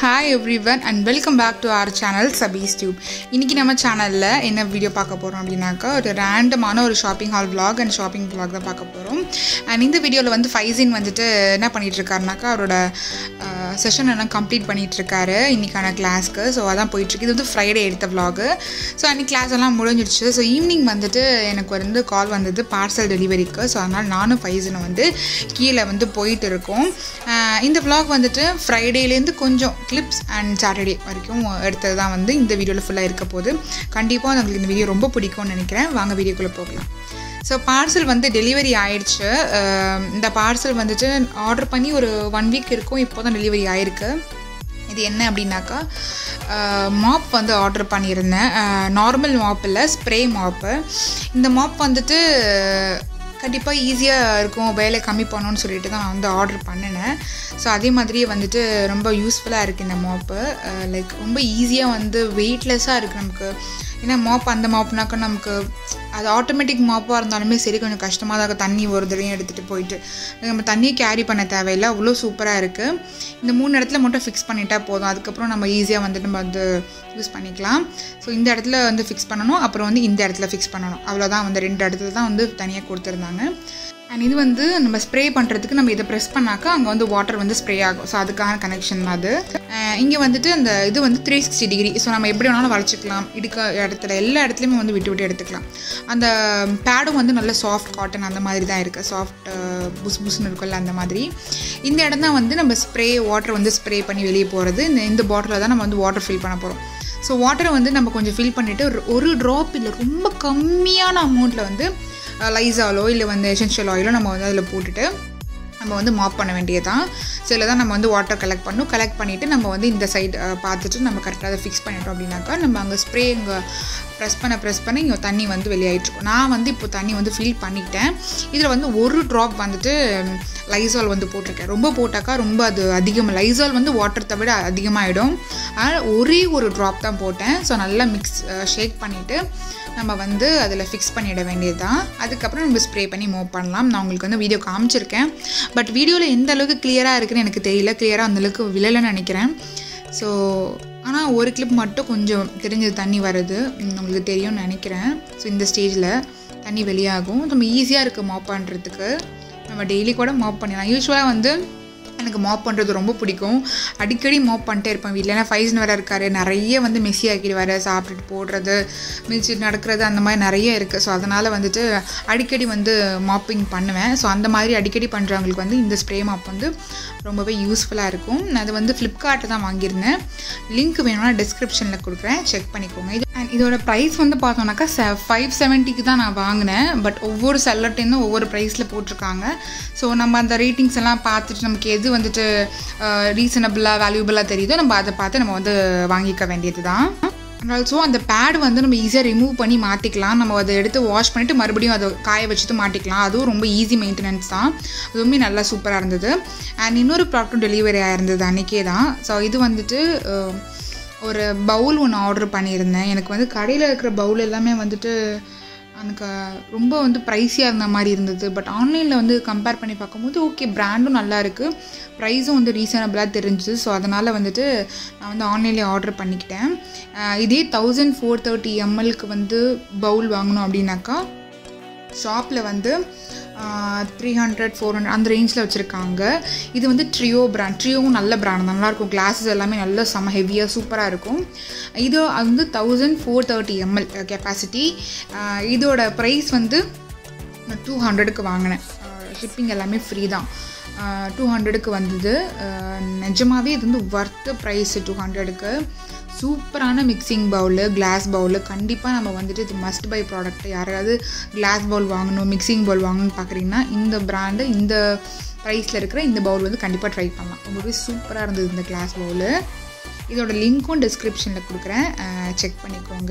hi everyone and welcome back to our channel Sabee's tube இன்றைக்கி நம்ம சேனலில் என்ன வீடியோ பார்க்க போகிறோம் அப்படின்னாக்கா ஒரு ரேண்டமான ஒரு shopping haul vlog and shopping vlog தான் பார்க்க போகிறோம் அண்ட் இந்த வீடியோவில் வந்து ஃபைசின் வந்துட்டு என்ன பண்ணிட்டு இருக்காருனாக்கா அவரோட செஷன் எல்லாம் கம்ப்ளீட் பண்ணிட்டு இருக்காரு இன்றைக்கான கிளாஸ்க்கு ஸோ அதான் போயிட்டுருக்கு இது வந்து ஃப்ரைடே எடுத்த vlog ஸோ அன்றைக்கி கிளாஸ் எல்லாம் முடிஞ்சிடுச்சு ஸோ ஈவினிங் வந்துட்டு எனக்கு வந்து கால் வந்தது பார்சல் டெலிவரிக்கு ஸோ அதனால் நானும் ஃபைசினும் வந்து கீழே வந்து போயிட்டு இருக்கோம் ஆஹ் இந்த vlog வந்துட்டு ஃப்ரைடேலேருந்து கொஞ்சம் கிளிப்ஸ் அண்ட் சாட்டர்டே வரைக்கும் எடுத்தது தான் வந்து இந்த வீடியோவில் ஃபுல்லாக இருக்க போகுது கண்டிப்பாக உங்களுக்கு இந்த வீடியோ ரொம்ப பிடிக்கும்னு நினைக்கிறேன் வாங்க வீடியோக்குள்ளே போகலாம் ஸோ பார்சல் வந்து டெலிவரி ஆயிடுச்சு ஆஹ் இந்த பார்சல் வந்துட்டு ஆர்டர் பண்ணி ஒரு ஒன் வீக் இருக்கும் இப்போ தான் டெலிவரி ஆயிருக்கு இது என்ன அப்படின்னாக்கா மாப் வந்து ஆர்டர் பண்ணியிருந்தேன் நார்மல் மாப் இல்லை ஸ்ப்ரே மாப்பு இந்த மாப் வந்துட்டு கண்டிப்பாக ஈஸியாக இருக்கும் வேலை கம்மி பண்ணணும்னு சொல்லிட்டு தான் நான் வந்து ஆர்டர் பண்ணினேன் ஸோ அதே மாதிரியே வந்துட்டு ரொம்ப யூஸ்ஃபுல்லாக இருக்குது இந்த மாப்பு லைக் ரொம்ப ஈஸியாக வந்து வெயிட்லெஸ்ஸாக இருக்குது நமக்கு ஏன்னா மாப் அந்த மாப்னாக்கா நமக்கு அது ஆட்டோமேட்டிக் மாப்பாக இருந்தாலுமே சரி கொஞ்சம் கஷ்டமாக தான் இருக்கும் தண்ணி ஒரு தடையும் எடுத்துகிட்டு போயிட்டு நம்ம தண்ணியை கேரி பண்ண தேவையில்லை அவ்வளோ சூப்பராக இருக்குது இந்த மூணு இடத்துல மட்டும் ஃபிக்ஸ் பண்ணிட்டா போதும் அதுக்கப்புறம் நம்ம ஈஸியாக வந்து நம்ம வந்து யூஸ் பண்ணிக்கலாம் ஸோ இந்த இடத்துல வந்து ஃபிக்ஸ் பண்ணணும் அப்புறம் வந்து இந்த இடத்துல ஃபிக்ஸ் பண்ணணும் அவ்வளோதான் வந்து ரெண்டு இடத்துல தான் வந்து தனியாக கொடுத்துருந்தாங்க அண்ட் இது வந்து நம்ம ஸ்ப்ரே பண்ணுறதுக்கு நம்ம இதை ப்ரெஸ் பண்ணாக்கா அங்கே வந்து வாட்டர் வந்து ஸ்ப்ரே ஆகும் ஸோ அதுக்கான கனெக்ஷன் அது இங்கே வந்துட்டு அந்த இது வந்து த்ரீ சிக்ஸ்டி டிகிரி ஸோ நம்ம எப்படி வேணாலும் வளைச்சிக்கலாம் இடுக்க இடத்துல எல்லா இடத்துலையுமே வந்து விட்டு விட்டு எடுத்துக்கலாம் அந்த பேடும் வந்து நல்ல சாஃப்ட் காட்டன் அந்த மாதிரி தான் இருக்குது சாஃப்ட் புஸ் புஸ்னு இருக்கும்ல அந்த மாதிரி இந்த இடம் தான் வந்து நம்ம ஸ்ப்ரே வாட்டர் வந்து ஸ்ப்ரே பண்ணி வெளியே போகிறது இந்த இந்த பாட்டிலில் தான் நம்ம வந்து வாட்டர் ஃபில் பண்ண போகிறோம் ஸோ வாட்டரை வந்து நம்ம கொஞ்சம் ஃபில் பண்ணிவிட்டு ஒரு ட்ராப் இல்லை ரொம்ப கம்மியான அமௌண்ட்டில் வந்து லைஸாலோ இல்லை வந்து எசென்ஷியல் ஆயிலோ நம்ம வந்து அதில் போட்டுட்டு நம்ம வந்து மாப் பண்ண வேண்டியதான் ஸோ இதில் தான் நம்ம வந்து வாட்டர் கலெக்ட் பண்ணணும் கலெக்ட் பண்ணிவிட்டு நம்ம வந்து இந்த சைடு பார்த்துட்டு நம்ம கரெக்டாக அதை ஃபிக்ஸ் பண்ணிட்டோம் அப்படின்னாக்கா நம்ம அங்கே ஸ்ப்ரே இங்கே ப்ரெஸ் பண்ண ப்ரெஸ் பண்ண இங்கே தண்ணி வந்து வெளியாயிட்ருக்கும் நான் வந்து இப்போ தண்ணி வந்து ஃபில் பண்ணிட்டேன் இதில் வந்து ஒரு ட்ராப் வந்துட்டு லைசால் வந்து போட்டிருக்கேன் ரொம்ப போட்டாக்கா ரொம்ப அது அதிகமாக லைசால் வந்து வாட்டர் விட அதிகமாகிடும் அதனால் ஒரே ஒரு ட்ராப் தான் போட்டேன் ஸோ நல்லா மிக்ஸ் ஷேக் பண்ணிவிட்டு நம்ம வந்து அதில் ஃபிக்ஸ் பண்ணிட வேண்டியது தான் அதுக்கப்புறம் நம்ம ஸ்ப்ரே பண்ணி மூவ் பண்ணலாம் நான் உங்களுக்கு வந்து வீடியோ காமிச்சிருக்கேன் பட் வீடியோவில் எந்த அளவுக்கு கிளியராக இருக்குன்னு எனக்கு தெரியல கிளியராக அந்தளவுக்கு விழலைன்னு நினைக்கிறேன் ஸோ ஆனால் ஒரு கிளிப் மட்டும் கொஞ்சம் தெரிஞ்சது தண்ணி வருது உங்களுக்கு தெரியும்னு நினைக்கிறேன் ஸோ இந்த ஸ்டேஜில் தண்ணி வெளியாகும் நம்ம ஈஸியாக இருக்குது மாப் பண்ணுறதுக்கு நம்ம டெய்லி கூட மாப் பண்ணிடலாம் யூஸ்வலாக வந்து எனக்கு மாப் பண்ணுறது ரொம்ப பிடிக்கும் அடிக்கடி மாப் பண்ணிட்டே இருப்பேன் வீட்டில் ஏன்னா ஃபைஸ்னு வேறு இருக்கார் நிறைய வந்து மெஸ்ஸி ஆக்கிடுவார் சாப்பிட்டுட்டு போடுறது மிதிச்சு நடக்கிறது அந்த மாதிரி நிறைய இருக்குது ஸோ அதனால் வந்துட்டு அடிக்கடி வந்து மாப்பிங் பண்ணுவேன் ஸோ அந்த மாதிரி அடிக்கடி பண்ணுறவங்களுக்கு வந்து இந்த ஸ்ப்ரே மாப் வந்து ரொம்பவே யூஸ்ஃபுல்லாக இருக்கும் நான் அது வந்து ஃப்ளிப்கார்ட்டில் தான் வாங்கியிருந்தேன் லிங்க் வேணும்னா டிஸ்கிரிப்ஷனில் கொடுக்குறேன் செக் பண்ணிக்கோங்க இது அண்ட் இதோட ப்ரைஸ் வந்து பார்த்தோன்னாக்கா செ ஃபைவ் செவன்ட்டிக்கு தான் நான் வாங்கினேன் பட் ஒவ்வொரு செல்லர்ட்டேருந்தும் ஒவ்வொரு ப்ரைஸில் போட்டிருக்காங்க ஸோ நம்ம அந்த ரேட்டிங்ஸ் எல்லாம் பார்த்துட்டு நமக்கு எது வந்துட்டு ரீசனபிளாக வேல்யூபிளாக தெரியுதோ நம்ம அதை பார்த்து நம்ம வந்து வாங்கிக்க வேண்டியது தான் அண்ட் ஆல்சோ அந்த பேட் வந்து நம்ம ஈஸியாக ரிமூவ் பண்ணி மாற்றிக்கலாம் நம்ம அதை எடுத்து வாஷ் பண்ணிவிட்டு மறுபடியும் அதை காய வச்சுட்டு மாட்டிக்கலாம் அதுவும் ரொம்ப ஈஸி மெயின்டெனன்ஸ் தான் அதுவுமே நல்லா சூப்பராக இருந்தது அண்ட் இன்னொரு ப்ராடக்ட்டும் டெலிவரி ஆயிருந்தது அன்றைக்கே தான் ஸோ இது வந்துட்டு ஒரு பவுல் ஒன்று ஆர்டர் பண்ணியிருந்தேன் எனக்கு வந்து கடையில் இருக்கிற பவுல் எல்லாமே வந்துட்டு எனக்கு ரொம்ப வந்து ப்ரைஸியாக இருந்த மாதிரி இருந்தது பட் ஆன்லைனில் வந்து கம்பேர் பண்ணி பார்க்கும்போது ஓகே ப்ராண்டும் நல்லா இருக்குது ப்ரைஸும் வந்து ரீசனபிளாக தெரிஞ்சுது ஸோ அதனால் வந்துட்டு நான் வந்து ஆன்லைன்லேயே ஆர்டர் பண்ணிக்கிட்டேன் இதே தௌசண்ட் ஃபோர் தேர்ட்டி எம்எல்க்கு வந்து பவுல் வாங்கணும் அப்படின்னாக்கா ஷாப்பில் வந்து த்ரீ ஹண்ட்ரட் ஃபோர் ஹண்ட்ரட் அந்த ரேஞ்சில் வச்சுருக்காங்க இது வந்து ட்ரியோ பிராண்ட் ட்ரியோவும் நல்ல பிராண்ட் நல்லாயிருக்கும் கிளாஸஸ் எல்லாமே நல்ல செம்ம ஹெவியாக சூப்பராக இருக்கும் இது அது வந்து thousand four thirty M L capacity இதோட ப்ரைஸ் வந்து நான் டூ ஹண்ட்ரடுக்கு வாங்கினேன் ஷிப்பிங் எல்லாமே ஃப்ரீ தான் டூ ஹண்ட்ரடுக்கு வந்தது நிஜமாகவே இது வந்து ஒர்த்து ப்ரைஸ் டூ ஹண்ட்ரடுக்கு சூப்பரான மிக்சிங் பவுலு கிளாஸ் பவுலு கண்டிப்பாக நம்ம வந்துட்டு இது மஸ்ட் பை ப்ராடக்ட் யாராவது கிளாஸ் பவுல் வாங்கணும் மிக்சிங் பவுல் வாங்கணும்னு பார்க்குறீங்கன்னா இந்த ப்ராண்டு இந்த ப்ரைஸில் இருக்கிற இந்த பவுல் வந்து கண்டிப்பாக ட்ரை பண்ணலாம் ரொம்பவே சூப்பராக இருந்தது இந்த கிளாஸ் பவுலு இதோட லிங்க்கும் டிஸ்கிரிப்ஷனில் கொடுக்குறேன் செக் பண்ணிக்கோங்க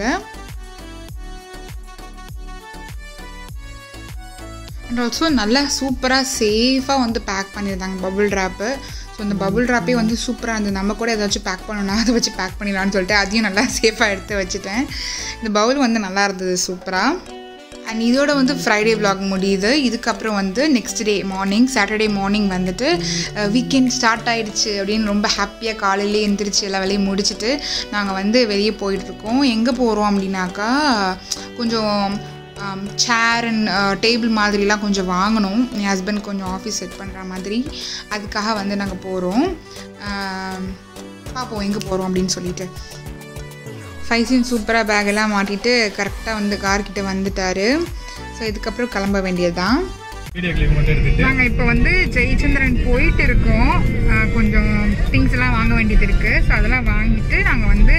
அண்ட் ஆல்சோ நல்லா சூப்பராக சேஃபாக வந்து பேக் பண்ணியிருந்தாங்க பபுள் ட்ராப்பு ஸோ இந்த பபுள் ட்ராப்பே வந்து சூப்பராக இருந்தது நம்ம கூட ஏதாச்சும் பேக் பண்ணணும்னா அதை வச்சு பேக் பண்ணிடலான்னு சொல்லிட்டு அதையும் நல்லா சேஃபாக எடுத்து வச்சுட்டேன் இந்த பவுல் வந்து நல்லா இருந்தது சூப்பராக அண்ட் இதோட வந்து ஃப்ரைடே vlog முடியுது இதுக்கப்புறம் வந்து next day morning Saturday morning வந்துட்டு வீக்கெண்ட் ஸ்டார்ட் ஆயிடுச்சு அப்படின்னு ரொம்ப ஹாப்பியாக காலையிலே எந்திரிச்சு எல்லா வேலையும் முடிச்சுட்டு நாங்கள் வந்து வெளியே போயிட்டுருக்கோம் எங்கே போகிறோம் அப்படின்னாக்கா கொஞ்சம் சேர் அண்ட் டேபிள் மாதிரிலாம் கொஞ்சம் வாங்கணும் என் ஹஸ்பண்ட் கொஞ்சம் ஆஃபீஸ் செட் பண்ணுற மாதிரி அதுக்காக வந்து நாங்கள் போகிறோம் பார்ப்போம் எங்கே போகிறோம் அப்படின்னு சொல்லிட்டு ஃபைசின் சூப்பராக பேக்கெல்லாம் மாட்டிட்டு கரெக்டாக வந்து கார்கிட்ட வந்துட்டாரு ஸோ இதுக்கப்புறம் கிளம்ப வேண்டியது தான் வீடியோ கிளிப் மட்டும் எடுத்துட்டு நாங்கள் இப்போ வந்து ஜெயச்சந்திரன் போயிட்டு இருக்கோம் அஹ் கொஞ்சம் திங்ஸ் எல்லாம் வாங்க வேண்டியது இருக்குது ஸோ அதெல்லாம் வாங்கிட்டு நாங்கள் வந்து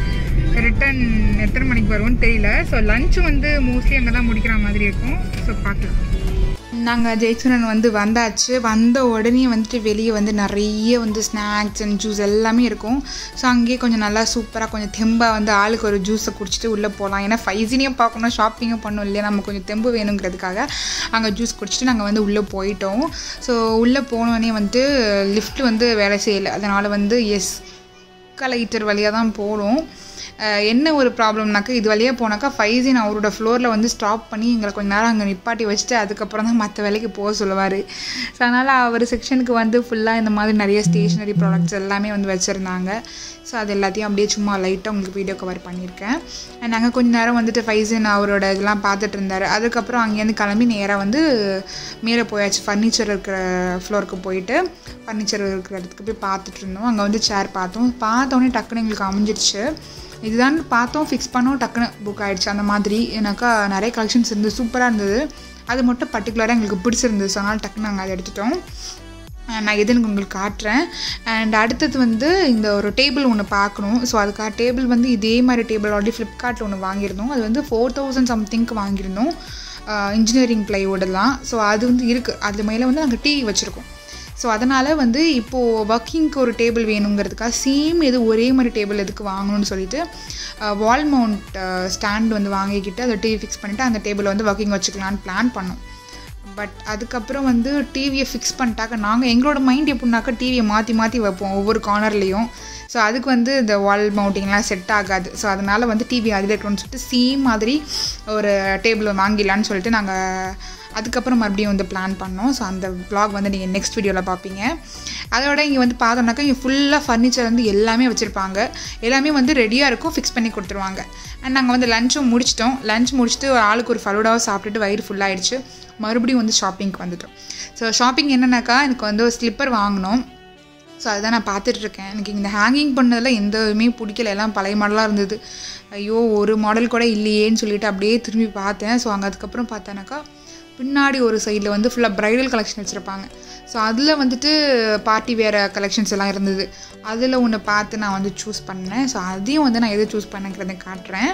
ரிட்டன் எத்தனை மணிக்கு வருவோம்னு தெரியல ஸோ லஞ்ச் வந்து மோஸ்ட்லி அங்கே தான் முடிக்கிற மாதிரி இருக்கும் ஸோ பார்க்கலாம் நாங்கள் ஜெயச்சந்திரன் வந்து வந்தாச்சு வந்த உடனே வந்துட்டு வெளியே வந்து நிறைய வந்து ஸ்நாக்ஸ் அண்ட் ஜூஸ் எல்லாமே இருக்கும் ஸோ அங்கேயே கொஞ்சம் நல்லா சூப்பராக கொஞ்சம் தெம்பாக வந்து ஆளுக்கு ஒரு ஜூஸை குடிச்சிட்டு உள்ளே போகலாம் ஏன்னா ஃபைசினியும் பார்க்கணும் ஷாப்பிங்கும் பண்ணணும் இல்லையா நம்ம கொஞ்சம் தெம்பு வேணுங்கிறதுக்காக அங்கே ஜூஸ் குடிச்சிட்டு நாங்கள் வந்து உள்ளே போயிட்டோம் ஸோ உள்ளே போனோடனே வந்துட்டு லிஃப்ட் வந்து வேலை செய்யலை அதனால் வந்து எஸ் கலெக்டர் வழியாக தான் போகணும் அஹ் என்ன ஒரு ப்ராப்ளம்னாக்கா இது வழியாக போனாக்கா ஃபைசின் அவரோட ஃப்ளோரில் வந்து ஸ்டாப் பண்ணி எங்களை கொஞ்ச நேரம் அங்கே நிப்பாட்டி வச்சுட்டு அதுக்கப்புறம் தான் மற்ற வேலைக்கு போக சொல்லுவார் ஸோ அதனால் அவர் செக்ஷனுக்கு வந்து ஃபுல்லாக இந்த மாதிரி நிறைய ஸ்டேஷ்னரி ப்ராடக்ட்ஸ் எல்லாமே வந்து வச்சுருந்தாங்க ஸோ அது எல்லாத்தையும் அப்படியே சும்மா லைட்டாக உங்களுக்கு வீடியோ கவர் பண்ணியிருக்கேன் அண்ட் நாங்கள் கொஞ்ச நேரம் வந்துட்டு ஃபைசின் அவரோட இதெல்லாம் பார்த்துட்டு இருந்தார் அதுக்கப்புறம் அங்கேருந்து கிளம்பி நேராக வந்து மேலே போயாச்சு ஃபர்னிச்சர் இருக்கிற ஃப்ளோருக்கு போயிட்டு ஃபர்னிச்சர் இருக்கிற இடத்துக்கு போய் பார்த்துட்டு இருந்தோம் அங்கே வந்து சேர் பார்த்தோம் பார்த்தோன்னே டக்குன்னு எங்களுக்கு அமைஞ்சிருச்சு இதுதான் பார்த்தோம் ஃபிக்ஸ் பண்ணோம் டக்குன்னு புக் ஆயிடுச்சு அந்த மாதிரி எனக்கா நிறைய கலெக்ஷன்ஸ் இருந்தது சூப்பராக இருந்தது அது மட்டும் பர்டிகுலராக எங்களுக்கு பிடிச்சிருந்தது ஸோ அதனால் டக்குன்னு நாங்கள் அதை எடுத்துட்டோம் அஹ் நான் எதுன்னு உங்களுக்கு காட்டுறேன் அண்ட் அடுத்தது வந்து இந்த ஒரு டேபிள் ஒன்று பார்க்கணும் ஸோ அதுக்காக டேபிள் வந்து இதே மாதிரி டேபிள் ஆல்ரெடி ஃப்ளிப்கார்ட்டில் ஒன்று வாங்கியிருந்தோம் அது வந்து ஃபோர் தௌசண்ட் சம்திங்க்கு வாங்கியிருந்தோம் இன்ஜினியரிங் பிளைவுடெல்லாம் ஸோ அது வந்து இருக்குது அது மேலே வந்து நாங்கள் டிவி வச்சுருக்கோம் ஸோ அதனால் வந்து இப்போது ஒர்க்கிங்க்கு ஒரு டேபிள் வேணுங்கிறதுக்காக சேம் எது ஒரே மாதிரி டேபிள் எதுக்கு வாங்கணும்னு சொல்லிட்டு வால் மவுண்ட் ஸ்டாண்ட் வந்து வாங்கிக்கிட்டு அதை டிவி ஃபிக்ஸ் பண்ணிவிட்டு அந்த டேபிளை வந்து ஒர்க்கிங் வச்சுக்கலான்னு பிளான் பண்ணோம் பட் அதுக்கப்புறம் வந்து டிவியை ஃபிக்ஸ் பண்ணிட்டாக்க நாங்கள் எங்களோட மைண்ட் எப்படின்னாக்கா டிவியை மாற்றி மாற்றி வைப்போம் ஒவ்வொரு கார்னர்லேயும் ஸோ அதுக்கு வந்து இந்த வால் மவுண்டிங்லாம் செட் ஆகாது ஸோ அதனால் வந்து டிவி அதில் இருக்கணும்னு சொல்லிட்டு சேம் மாதிரி ஒரு டேபிள் வாங்கிடலான்னு சொல்லிட்டு நாங்கள் அதுக்கப்புறம் மறுபடியும் வந்து பிளான் பண்ணோம் ஸோ அந்த vlog வந்து நீங்கள் நெக்ஸ்ட் வீடியோவில் பார்ப்பீங்க அதோட இங்கே வந்து பார்த்தோம்னாக்கா இங்கே ஃபுல்லாக ஃபர்னிச்சர் வந்து எல்லாமே வச்சுருப்பாங்க எல்லாமே வந்து ரெடியாக இருக்கும் ஃபிக்ஸ் பண்ணி கொடுத்துருவாங்க அண்ட் நாங்கள் வந்து லஞ்சும் முடிச்சிட்டோம் லஞ்ச் முடிச்சுட்டு ஒரு ஆளுக்கு ஒரு ஃபலூடாவை சாப்பிட்டுட்டு வயிறு ஃபுல்லாகிடுச்சு மறுபடியும் வந்து ஷாப்பிங்க்கு வந்துட்டோம் ஸோ ஷாப்பிங் என்னன்னாக்கா எனக்கு வந்து ஒரு ஸ்லிப்பர் வாங்கினோம் ஸோ அதுதான் நான் பார்த்துட்ருக்கேன் எனக்கு இந்த ஹேங்கிங் பண்ணதில் எந்த இதுவுமே பிடிக்கல எல்லாம் பழைய மாடலாக இருந்தது ஐயோ ஒரு மாடல் கூட இல்லையேன்னு சொல்லிட்டு அப்படியே திரும்பி பார்த்தேன் ஸோ அங்கே அதுக்கப்புறம் பார்த்தேனாக்கா பின்னாடி ஒரு சைடில் வந்து ஃபுல்லாக ப்ரைடல் கலெக்ஷன் வச்சுருப்பாங்க ஸோ அதில் வந்துட்டு பார்ட்டி வேறு கலெக்ஷன்ஸ் எல்லாம் இருந்தது அதில் ஒன்று பார்த்து நான் வந்து சூஸ் பண்ணேன் ஸோ அதையும் வந்து நான் எது சூஸ் பண்ணேங்கிறத காட்டுறேன்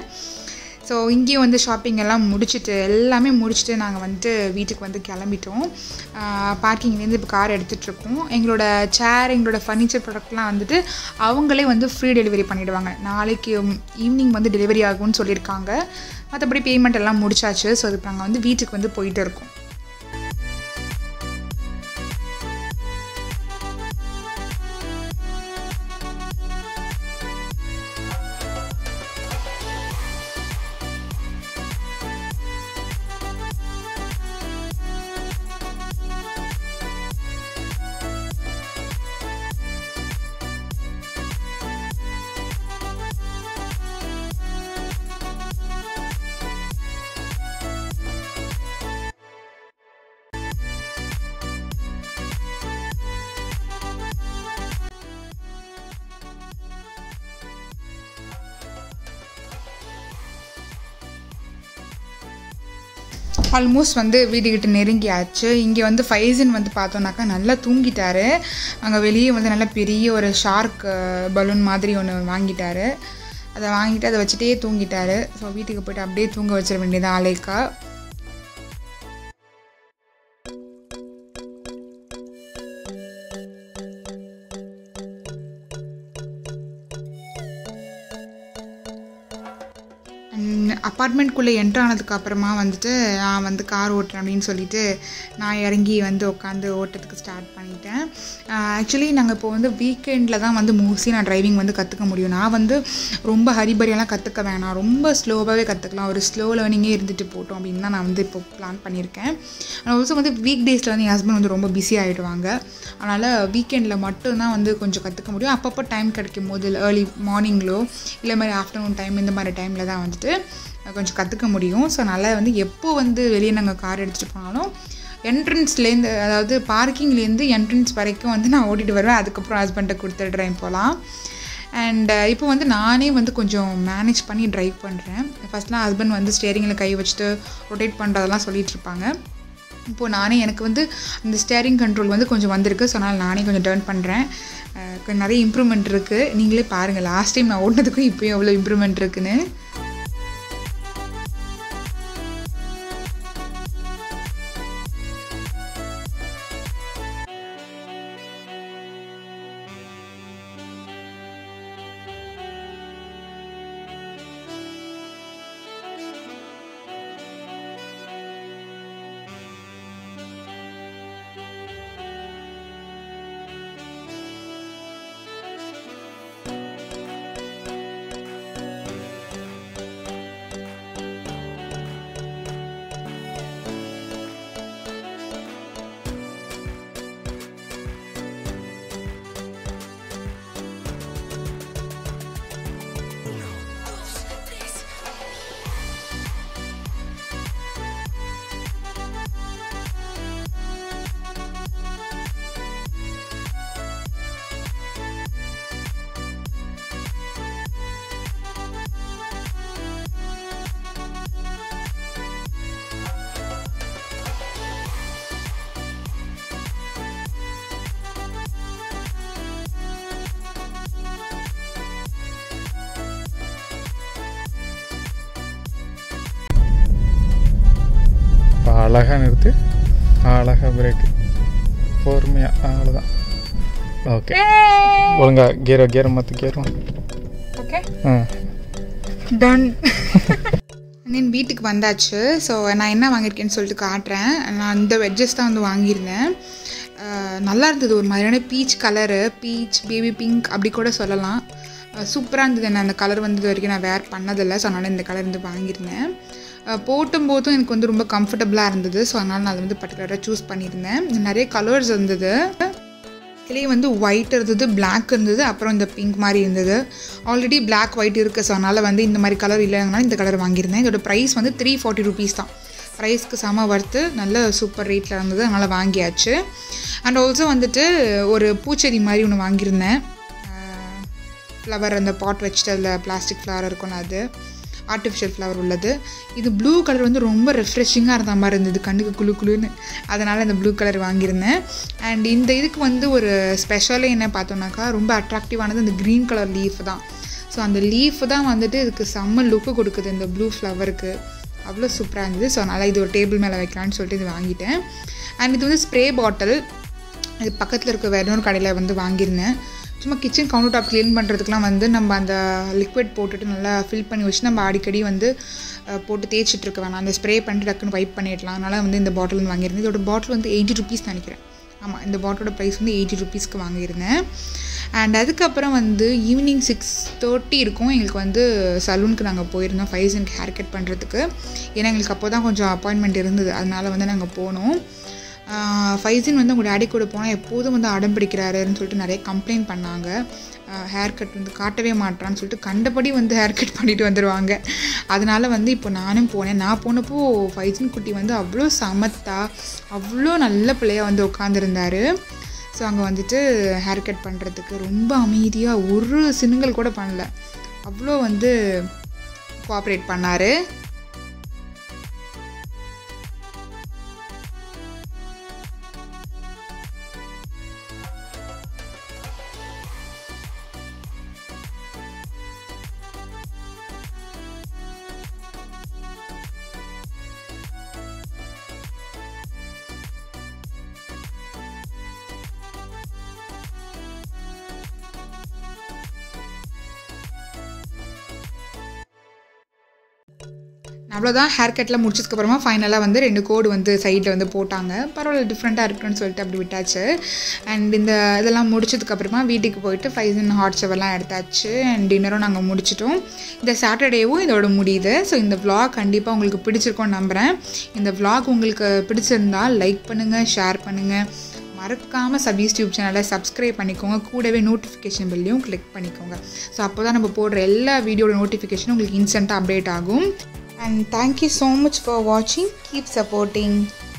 ஸோ இங்கேயும் வந்து ஷாப்பிங் எல்லாம் முடிச்சுட்டு எல்லாமே முடிச்சுட்டு நாங்கள் வந்துட்டு வீட்டுக்கு வந்து கிளம்பிட்டோம் பார்க்கிங்லேருந்து இப்போ கார் எடுத்துகிட்ருக்கோம் எங்களோட சேர் எங்களோட ஃபர்னிச்சர் ப்ராடக்ட்லாம் வந்துட்டு அவங்களே வந்து ஃப்ரீ டெலிவரி பண்ணிவிடுவாங்க நாளைக்கு ஈவினிங் வந்து டெலிவரி ஆகும்னு சொல்லியிருக்காங்க மற்றபடி பேமெண்ட் எல்லாம் முடிச்சாச்சு ஸோ இப்போ நாங்கள் வந்து வீட்டுக்கு வந்து போயிட்டு இருக்கோம் ஆல்மோஸ்ட் வந்து வீடுகிட்ட நெருங்கியாச்சு இங்கே வந்து ஃபைசின் வந்து பார்த்தோன்னாக்கா நல்லா தூங்கிட்டாரு அங்கே வெளியே வந்து நல்ல பெரிய ஒரு ஷார்க் பலூன் மாதிரி ஒன்று வாங்கிட்டாரு அதை வாங்கிட்டு அதை வச்சுட்டே தூங்கிட்டாரு ஸோ வீட்டுக்கு போயிட்டு அப்படியே தூங்க வச்சிட வேண்டியது ஆலேக்கா அப்பார்ட்மெண்ட்குள்ளே என்ட்ரு ஆனதுக்கு அப்புறமா வந்துட்டு நான் வந்து கார் ஓட்டுறேன் அப்படின்னு சொல்லிட்டு நான் இறங்கி வந்து உட்காந்து ஓட்டுறதுக்கு ஸ்டார்ட் பண்ணிட்டேன் ஆக்சுவலி நாங்கள் இப்போ வந்து வீக்கெண்டில் தான் வந்து மோஸ்ட்லி நான் டிரைவிங் வந்து கற்றுக்க முடியும் நான் வந்து ரொம்ப ஹரிபரியெல்லாம் கற்றுக்க வேணாம் ரொம்ப ஸ்லோவாகவே கற்றுக்கலாம் ஒரு ஸ்லோ லேர்னிங்கே இருந்துட்டு போட்டோம் அப்படின்னு தான் நான் வந்து இப்போ பிளான் பண்ணியிருக்கேன் ஆனால் ஆல்சோ வந்து வீக் டேஸில் வந்து என் ஹஸ்பண்ட் வந்து ரொம்ப பிஸி ஆகிடுவாங்க அதனால் வீக்கெண்டில் மட்டும்தான் வந்து கொஞ்சம் கற்றுக்க முடியும் அப்பப்போ டைம் கிடைக்கும் போது ஏர்லி மார்னிங்லோ இல்லை மாதிரி ஆஃப்டர்நூன் டைம் இந்த மாதிரி டைமில் தான் வந்துட்டு கொஞ்சம் கற்றுக்க முடியும் ஸோ அதனால் வந்து எப்போ வந்து வெளியே நாங்கள் கார் எடுத்துகிட்டு போனாலும் என்ட்ரன்ஸ்லேருந்து அதாவது பார்க்கிங்லேருந்து என்ட்ரன்ஸ் வரைக்கும் வந்து நான் ஓட்டிகிட்டு வருவேன் அதுக்கப்புறம் ஹஸ்பண்டை கொடுத்துட்றேன் இப்போலாம் அண்ட் இப்போ வந்து நானே வந்து கொஞ்சம் மேனேஜ் பண்ணி ட்ரைவ் பண்ணுறேன் ஃபஸ்ட்லாம் ஹஸ்பண்ட் வந்து ஸ்டேரிங்கில் கை வச்சுட்டு ரொட்டேட் பண்ணுறதெல்லாம் சொல்லிகிட்டு இருப்பாங்க இப்போது நானே எனக்கு வந்து அந்த ஸ்டேரிங் கண்ட்ரோல் வந்து கொஞ்சம் வந்திருக்கு ஸோ அதனால் நானே கொஞ்சம் டேர்ன் பண்ணுறேன் கொஞ்சம் நிறைய இம்ப்ரூவ்மெண்ட் இருக்குது நீங்களே பாருங்கள் லாஸ்ட் டைம் நான் ஓட்டினதுக்கும் இப்போயும் எவ்வளோ இம்ப்ரூவ்மெண்ட் இருக்குன்னு இப்போ அழகாக நிறுத்து அழகாக பிரேக்கு பொறுமையாக அவ்வளோதான் ஓகே ஒழுங்கா கீரை கீரை மாற்று கீரும் ஓகே ஆ டன் தென் வீட்டுக்கு வந்தாச்சு ஸோ நான் என்ன வாங்கியிருக்கேன்னு சொல்லிட்டு காட்டுறேன் நான் இந்த வெஜ்ஜஸ் தான் வந்து வாங்கியிருந்தேன் அஹ் நல்லா இருந்தது ஒரு மாதிரியான peach colour peach baby pink அப்படி கூட சொல்லலாம் சூப்பராக இருந்தது நான் அந்த கலர் வந்து இது வரைக்கும் நான் வேர் பண்ணதில்லை ஸோ அதனால் இந்த கலர் வந்து வாங்கியிருந்தேன் அஹ் போட்டும் போதும் எனக்கு வந்து ரொம்ப கம்ஃபர்டபுளாக இருந்தது ஸோ அதனால் நான் அதை வந்து பர்டிகுலராக சூஸ் பண்ணியிருந்தேன் நிறைய கலர்ஸ் இருந்தது இதுலேயே வந்து ஒயிட் இருந்தது Black இருந்தது அப்புறம் இந்த பிங்க் மாதிரி இருந்தது ஆல்ரெடி Black ஒயிட் இருக்குது ஸோ அதனால் வந்து இந்த மாதிரி கலர் இல்லைனால இந்த கலர் வாங்கியிருந்தேன் இதோட ப்ரைஸ் வந்து த்ரீ ஃபார்ட்டி ருபீஸ் தான் ப்ரைஸ்க்கு செம வர்த்து நல்ல சூப்பர் ரேட்டில் இருந்தது அதனால் வாங்கியாச்சு அண்ட் ஆல்சோ வந்துட்டு ஒரு பூச்செடி மாதிரி ஒன்று வாங்கியிருந்தேன் ஃப்ளவர் அந்த பாட் வச்சுட்டு அதில் பிளாஸ்டிக் ஃப்ளவர் இருக்கும்ல அது ஆர்டிஃபிஷியல் ஃப்ளவர் உள்ளது இது ப்ளூ கலர் வந்து ரொம்ப ரெஃப்ரெஷிங்காக இருந்த மாதிரி இருந்தது கண்ணுக்கு குளு குளுன்னு அதனால் இந்த ப்ளூ கலர் வாங்கியிருந்தேன் அண்ட் இந்த இதுக்கு வந்து ஒரு ஸ்பெஷலே என்ன பார்த்தோம்னாக்கா ரொம்ப அட்ராக்டிவானது இந்த க்ரீன் கலர் லீஃப் தான் ஸோ அந்த லீஃப் தான் வந்துட்டு இதுக்கு செம்ம லுக்கு கொடுக்குது இந்த ப்ளூ ஃப்ளவருக்கு அவ்வளோ சூப்பராக இருந்தது ஸோ அதனால் இது ஒரு டேபிள் மேலே வைக்கலான்னு சொல்லிட்டு இது வாங்கிட்டேன் அண்ட் இது வந்து ஸ்ப்ரே பாட்டில் இது பக்கத்தில் இருக்க வேற ஒரு கடையில் வந்து வாங்கியிருந்தேன் சும்மா கிச்சன் கவுண்டர் டாப் க்ளீன் பண்ணுறதுக்குலாம் வந்து நம்ம அந்த லிக்விட் போட்டுட்டு நல்லா ஃபில் பண்ணி வச்சு நம்ம அடிக்கடி வந்து அஹ், போட்டு தேய்ச்சிட்டு இருக்க வேணாம் அந்த ஸ்ப்ரே பண்ணிட்டு டக்குன்னு வைப் பண்ணிடலாம் அதனால் வந்து இந்த பாட்டில் வந்து வாங்கியிருந்தேன் இதோட பாட்டில் வந்து எயிட்டி ருபீஸ் நினைக்கிறேன் ஆமாம் இந்த பாட்டிலோட ப்ரைஸ் வந்து எயிட்டி ருபீஸ்க்கு வாங்கியிருந்தேன் அண்ட் அதுக்கப்புறம் வந்து ஈவினிங் சிக்ஸ் தேர்ட்டி இருக்கும் எங்களுக்கு வந்து சலூனுக்கு நாங்கள் போயிருந்தோம் ஃபைசனுக்கு ஹேர் கட் பண்ணுறதுக்கு ஏன்னா எங்களுக்கு அப்போ தான் கொஞ்சம் அப்பாயின்மெண்ட் இருந்தது அதனால வந்து நாங்கள் போனோம் ஃபைசின் வந்து அவங்க டேடி கூட போனால் எப்போதும் வந்து அடம் பிடிக்கிறாருன்னு சொல்லிட்டு நிறைய கம்ப்ளைண்ட் பண்ணாங்க ஹேர் கட் வந்து காட்டவே மாட்டான்னு சொல்லிட்டு கண்டபடி வந்து ஹேர் கட் பண்ணிட்டு வந்துடுவாங்க அதனால வந்து இப்போ நானும் போனேன் நான் போனப்போ ஃபைசின் குட்டி வந்து அவ்வளோ சமத்தா அவ்வளோ நல்ல பிள்ளையா வந்து உட்காந்துருந்தாரு ஸோ அங்கே வந்துட்டு ஹேர் கட் பண்ணுறதுக்கு ரொம்ப அமைதியாக ஒரு சினுங்கள் கூட பண்ணல அவ்வளோ வந்து கோஆப்ரேட் பண்ணார் அவ்வளோதான் ஹேர் கட்டில் முடிச்சதுக்கப்புறமா ஃபைனலாக வந்து ரெண்டு கோடு வந்து சைடில் வந்து போட்டாங்க பரவாயில்ல டிஃப்ரெண்ட்டாக இருக்குன்னு சொல்லிட்டு அப்படி விட்டாச்சு அண்ட் இந்த இதெல்லாம் முடிச்சதுக்கப்புறமா வீட்டுக்கு போயிட்டு ஃபைவ் இன் ஹாட் ஷவர்லாம் எடுத்தாச்சு அண்ட் டின்னரும் நாங்கள் முடிச்சிட்டோம் இந்த சாட்டர்டேவும் இதோட முடியுது ஸோ இந்த vlog கண்டிப்பாக உங்களுக்கு பிடிச்சிருக்கோன்னு நம்புகிறேன் இந்த vlog உங்களுக்கு பிடிச்சிருந்தா லைக் பண்ணுங்கள் ஷேர் பண்ணுங்கள் மறக்காமல் சபீஸ் டியூப் சேனலை சப்ஸ்கிரைப் பண்ணிக்கோங்க கூடவே நோட்டிஃபிகேஷன் பில்லையும் கிளிக் பண்ணிக்கோங்க ஸோ அப்போ தான் நம்ம போடுற எல்லா வீடியோட நோட்டிஃபிகேஷனும் உங்களுக்கு இன்ஸ்டண்ட்டாக அப்டேட் ஆகும் and thank you so much for வாட்சிங் கீப் சப்போர்ட்டிங்